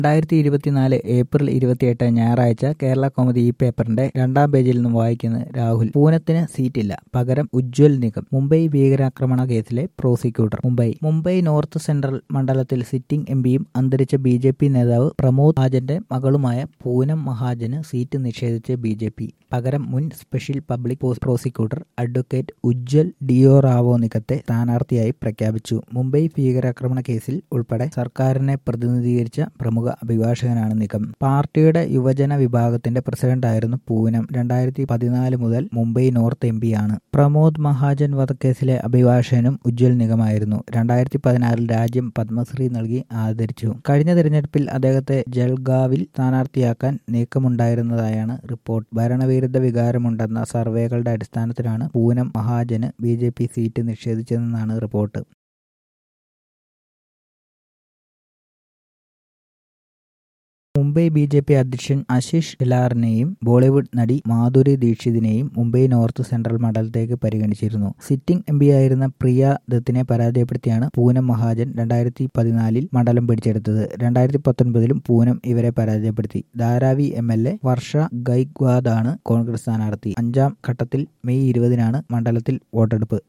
രണ്ടായിരത്തി ഇരുപത്തിനാല് ഏപ്രിൽ ഇരുപത്തിയെട്ട് ഞായറാഴ്ച കേരള കോമഡി ഈ പേപ്പറിന്റെ രണ്ടാം പേജിൽ നിന്നും വായിക്കുന്നത് രാഹുൽ പൂനത്തിന് സീറ്റില്ല പകരം ഉജ്ജ്വൽ നിഗം മുംബൈ ഭീകരാക്രമണ കേസിലെ prosecutor Mumbai Mumbai north central മണ്ഡലത്തിൽ സിറ്റിംഗ് എം പിയും അന്തരിച്ച ബി ജെ പി നേതാവ് പ്രമോദ് മഹാജന്റെ മകളുമായ പൂനം മഹാജന് സീറ്റ് നിഷേധിച്ച് ബി ജെ പി പകരം മുൻ special public prosecutor advocate Ujjwal Deo Rao Nikam സ്ഥാനാർത്ഥിയായി പ്രഖ്യാപിച്ചു മുംബൈ ഭീകരാക്രമണ കേസിൽ ഉൾപ്പെടെ സർക്കാരിനെ പ്രതിനിധീകരിച്ച പ്രമുഖ അഭിഭാഷകനാണ് നിഗം പാർട്ടിയുടെ യുവജന വിഭാഗത്തിന്റെ പ്രസിഡന്റായിരുന്നു പൂനം രണ്ടായിരത്തി പതിനാല് മുതൽ മുംബൈ നോർത്ത് എം ആണ് പ്രമോദ് മഹാജൻ വധക്കേസിലെ അഭിഭാഷകനും ഉജ്ജ്വൽ നിഗമായിരുന്നു രണ്ടായിരത്തി പതിനാറിൽ രാജ്യം പത്മശ്രീ നൽകി ആദരിച്ചു കഴിഞ്ഞ തിരഞ്ഞെടുപ്പിൽ അദ്ദേഹത്തെ ജൽഗാവിൽ സ്ഥാനാർത്ഥിയാക്കാൻ നീക്കമുണ്ടായിരുന്നതായാണ് റിപ്പോർട്ട് ഭരണവിരുദ്ധ വികാരമുണ്ടെന്ന സർവേകളുടെ അടിസ്ഥാനത്തിലാണ് പൂനം മഹാജന് ബി സീറ്റ് നിഷേധിച്ചതെന്നാണ് report Mumbai B J P അധ്യക്ഷൻ ആശിഷ് ഹിലാറിനെയും ബോളിവുഡ് നടി മാധുരി ദീക്ഷിതിനെയും മുംബൈ നോർത്ത് സെൻട്രൽ മണ്ഡലത്തേക്ക് പരിഗണിച്ചിരുന്നു സിറ്റിംഗ് എം ആയിരുന്ന പ്രിയ ദത്തിനെ പരാജയപ്പെടുത്തിയാണ് പൂനം മഹാജൻ രണ്ടായിരത്തി പതിനാലിൽ മണ്ഡലം പിടിച്ചെടുത്തത് രണ്ടായിരത്തി പത്തൊൻപതിലും പൂനം ഇവരെ പരാജയപ്പെടുത്തി Dharavi M L A Varsha ഗൈക്വാദാണ് കോൺഗ്രസ് സ്ഥാനാർത്ഥി അഞ്ചാം ഘട്ടത്തിൽ മെയ് ഇരുപതിനാണ് മണ്ഡലത്തിൽ വോട്ടെടുപ്പ്